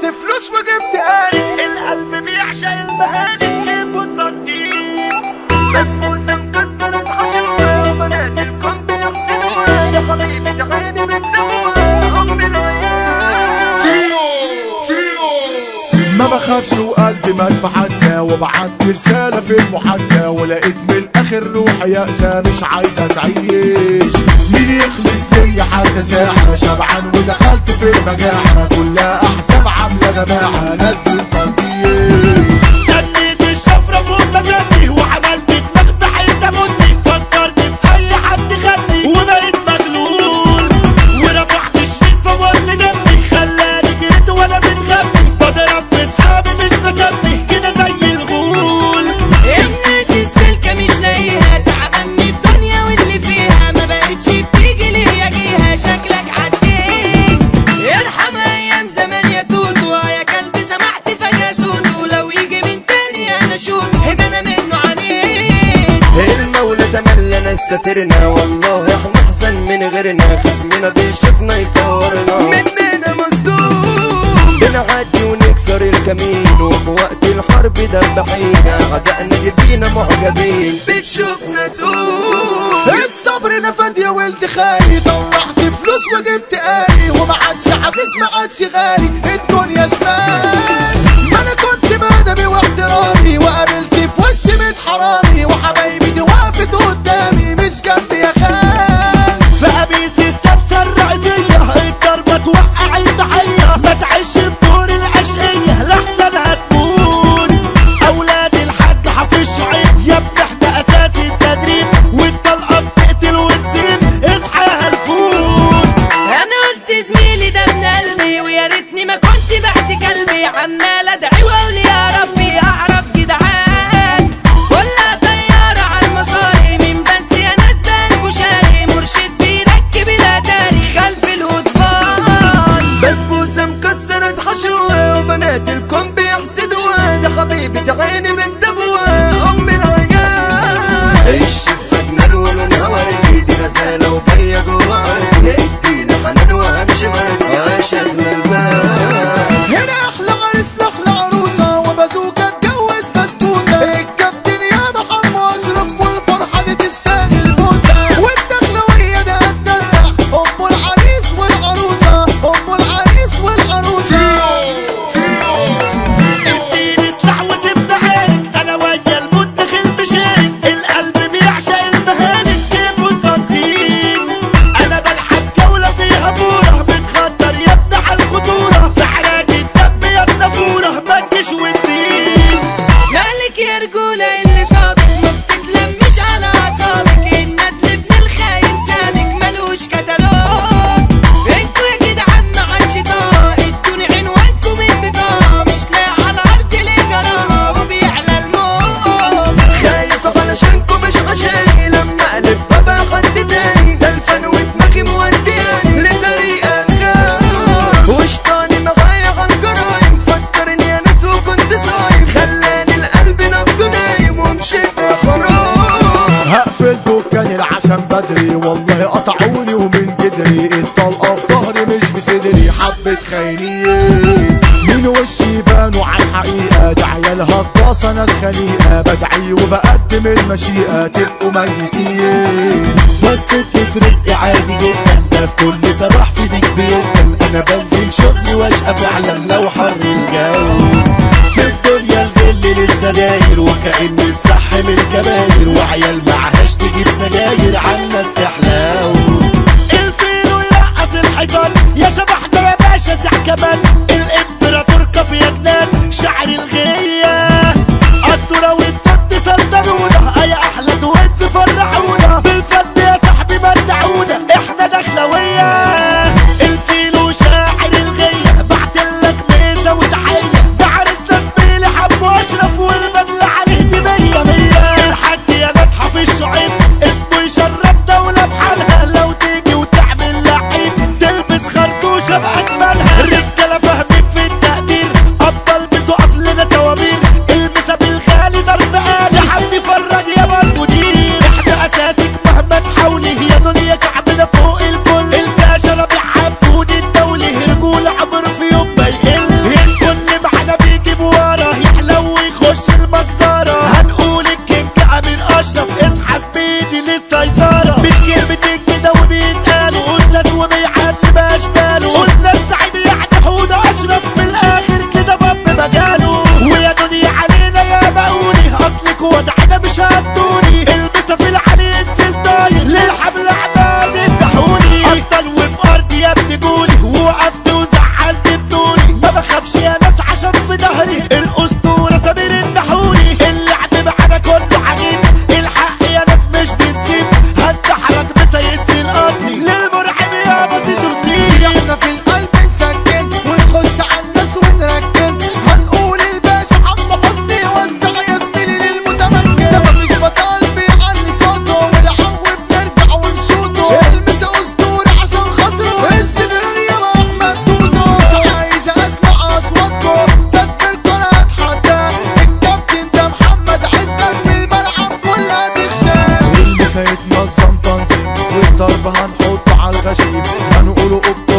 فلوس وجبت قالي القلب بيعشق المهاني كيف التنطيط مدبوسة مكسرة حشوة وبنات الكون بيحسدوها يا حبيبي تعيني بتدوها أم العيال ما بخافش وقلبي مدفع انسى وبعت رسالة في المحادثة ولقيت من الاخر روحي يأسى مش عايزة تعيش مين يخلص ليا حتى ساعة شبعان ودخلت في المجاعة كلها احزاب عاملة جماعة نازل التنطيش سنيت الشفرة فوق مزني وعملت دماغ بحيطة مني فكرت في أي حد خدني وبقيت مغلول ورفعت الشريط فمر دمي خلاني جريت وأنا متغني بضرب في صحابي مش بسمي كده زي الغول الناس السلكة مش لاقيها تعبان من الدنيا واللي فيها ما بقتش بتيجي ليه يجيها شكلك عديت ارحم ايام زمان يا توتو يا كلب سمعت فجأة صوته لو يجي من تاني انا شوته ده انا منه عليك المولى تملى ناس ساترنا والله احنا احسن من غيرنا خصمنا بيشوفنا يصورنا مننا مصدوم بنعدي ونكسر الكمين وفي وقت الحرب دبحينا عدائنا يبينا معجبين بتشوفنا تقول الصبر نفد يا ولد خالي طلعت فلوس وجبت آلي وما عادش حاسس ما عادش غالي الدنيا شمال ما انا كنت بادبي واحترامي وقابلت في وشي من حرامي وحبايبي دي وقفت قدامي مش جنبي يا خال فقميص السادسة الرئيسية الضربة توقع الضحية ما تعيش في دور العشقية لحسن هتموت أولاد الحاج حافظ شعيب يا ابني احنا أساس التدريب والطلقة بتقتل وتسيب اصحى يا هلفوت انا قلت زميلي ده ابن قلبي ويا ريتني ما كنت بعت قلبي عمال ادعي واقول يا ربي اعرف جدعان كلها طيارة على المصاري من بس يا ناس ده بوشاري مرشد بيركب الاتاري خلف الهضبان بسبوسة مكسرة حشوة وبنات الكون بيحسدوها ده حبيبة عيني من دموها أم العيال الشفة جنان ولونها وردي دي غزالة وجاية جوا أرضي ادينا حنان وهمشي مردي يا شغل البال هنا أحلى عريس أحلى عروسة وبازوكا اتجوز بسبوسة الكابتن يا محمد أشرف والفرحة دي تستاهل بوسة والدخلوية ده هتدلع أم العريس والعروسة أم العريس والعروسة اديني سلاح وسيبنا عارك انا ويا الموت دخل بشارك القلب بيعشق المهانك كيف التنطيط انا بلعب جولة فيها فورة بتخطر يا ابني على الخطورة في حراج الدم يا ابني فورة ما تجيش وتزيد مالك يا رجولة اللي صابك ما بتتلمش على أعصابك الندل ابن الخاين سابك ملوش كتالوج انتوا يا جدعان ما عادش طاق ادوني عنوانكم البطاقة مش لاقي على الأرض ليه جراها وبيعلى الموج خايف علشانكم مش عشاني لما اقلب بابا حد تاني ده الفن ودماغي مودياني لطريق الغاب وشطاني معايا على الجرايم فكرني يا ناس وكنت صايم خلاني القلب نبضه نايم ومشيت خلاص هقفل دكان العشم بدري والله قطعوني ومن جدري الطلقة في ظهري مش في صدري حبة خاينين من وشي بانوا على الحقيقة ده عيال هجاصة ناس خليقة بدعي وبقدم المشيئة تبقوا ميتين بس في رزقي عادي جدا ده في كل صباح في ديك بيدا انا بنزل شغلي واشقى فعلا لو حر الجو في الدنيا الغل لسه داير وكأن الصح من الكباير وعيال معهاش تجيب سجاير عالناس تحلاو الفيلو يرقص الحيطان يا شبحنا يا باشا ساع كمان الامبراطور كافي يا جنان شعر الغيه الدورة والتوت سلطنونا يا احلى تويت فرعونا بالفن يا صاحبي مدعونا احنا دخلوية الفيلو شاعر الغية بعتلك ميزة وتحية ده عرسنا زميلي حمو اشرف والبدلة عليه دي مية مية الحاج يا ناس حافظ شعيب اسمه يشرف دولة بحق السيطرة مش كلمتين كده وبيتقالوا قلنا وبيعدي باشباله قلنا الزعيم يعني حودة اشرف من الاخر كده باب مجاله ويا دنيا علينا يا بقولي اصلك وضعنا مش هتدوني المسا في العلي انزل طاير للحبل احباب افتحوني ابطل وفي ارضي يا ابني جولي ووقفت وزعلت بدوني ما بخافش يا ناس عشان في ظهري الاسطوره سمير النحوري اللعب معانا كله عجيب الحق يا ناس مش بنسيب هتحرك مسا ينزل اصلي للمرعب يا بصيص الدين احنا في القلب نسكن ونخش على الناس ونركن هنقول الباشا عم حسني وزع يا زميلي للمتمكن ده مفيش بطل بيعلي صوته والعو بنرجع ونشوطه المسا اسطوري عشان خاطره السفرين يا احمد توتو مش عايز اسمع اصواتكم تدبيركم انا هتحدى الكابتن ده محمد عزت في الملعب كلها تخشى والمسا يتنظم تنظيم والضرب هنحطه على الغشيم هنقوله قبطة